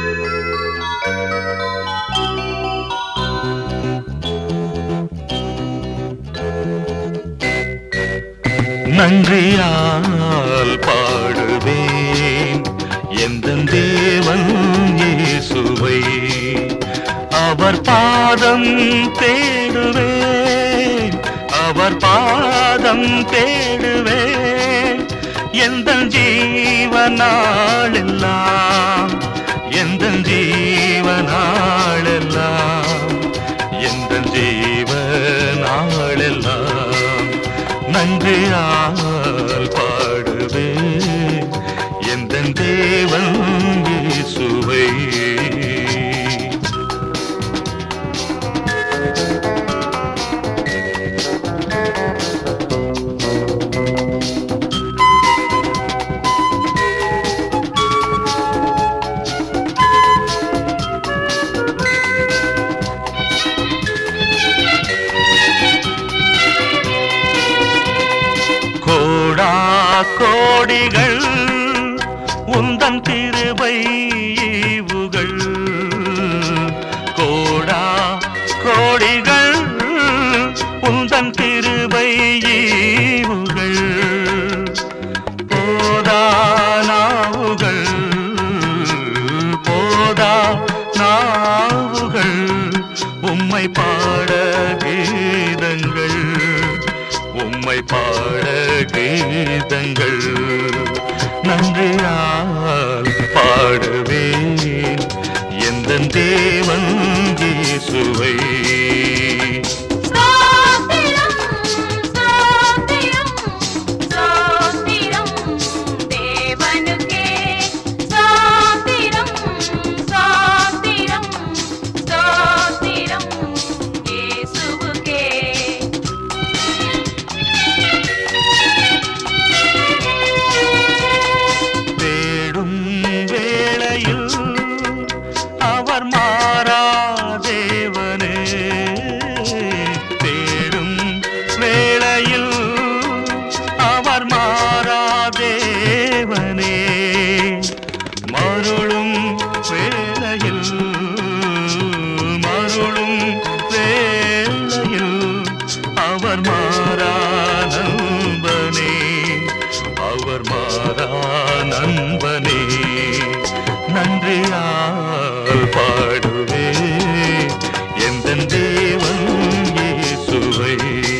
நன்றியால் பாடுவேன் எந்த தேவன் இயேசுவை அவர் பாதம் தேடுவேன் அவர் பாதம் தேடுவேன் எந்த ஜீவனாளெல்லாம் எந்த ஜீவனாளெல்லாம் எந்த ஜீவனாளெல்லாம் நன்றியால் பாடுவே எந்த தேவன் இயேசுவை கோடா கோடிகள் உந்தன் திருவை ஈவுகள் கோடா கோடிகள் உந்தன் திருவை ஈவுகள் போதா நாவுகள் போதா நாவுகள் உம்மை பாட கீதங்கள் உம்மை பாட கீதங்கள் நன்றியால் பாடுவேன் எந்த தேவன் இயேசுவை ஸ்தோத்திரம் ஸ்தோத்திரம் ஸ்தோத்திரம் தேவனுக்கே ஸ்தோத்திரம் ஸ்தோத்திரம் ஸ்தோத்திரம் இயேசுவுக்கே தேடும் வேளையில் அவர் மாறாதேவனே தேடும் வேளையில் அவர் மாறாதேவனே மருளும் வேளையில் மருளும் வேளையில் அவர் மாறா நண்பனே அவர் மாறா நண்பனே நன்றியால் பாடுவே எந்த தேவன் இயேசுவை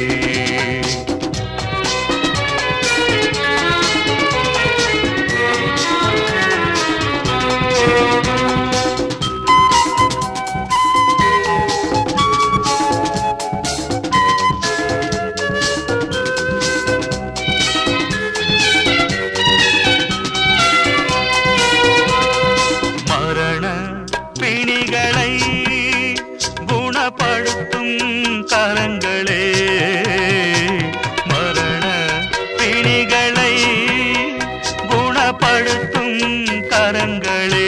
மரண பிணிகளை குணப்படுத்தும் கரங்களே மரண பிணிகளை குணப்படுத்தும் கரங்களே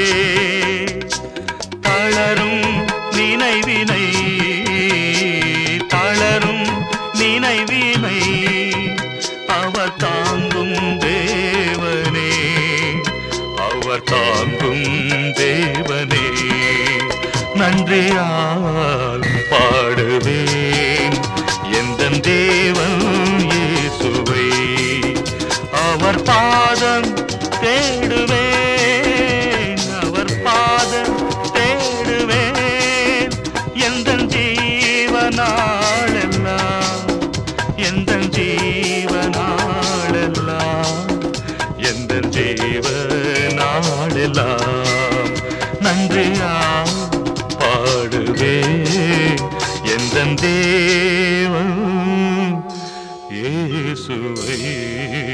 தளரும் நினைவினை தளரும் நினைவினை அவர் தாங்கும் தேவனே அவர் தாங்கும் தேவனே நன்றியால் பாடுவேன் எந்த தேவன் இயேசுவை அவர் பாதம் தேடுவேன் அவர் பாதம் தேடுவேன் எந்த ஜீவனாளெல்லாம் எந்த ஜீவனாளெல்லாம் எந்த ஜீவ நாளெல்லாம் நன்றியா பாடுவே எந்த தேவன் இயேசுவை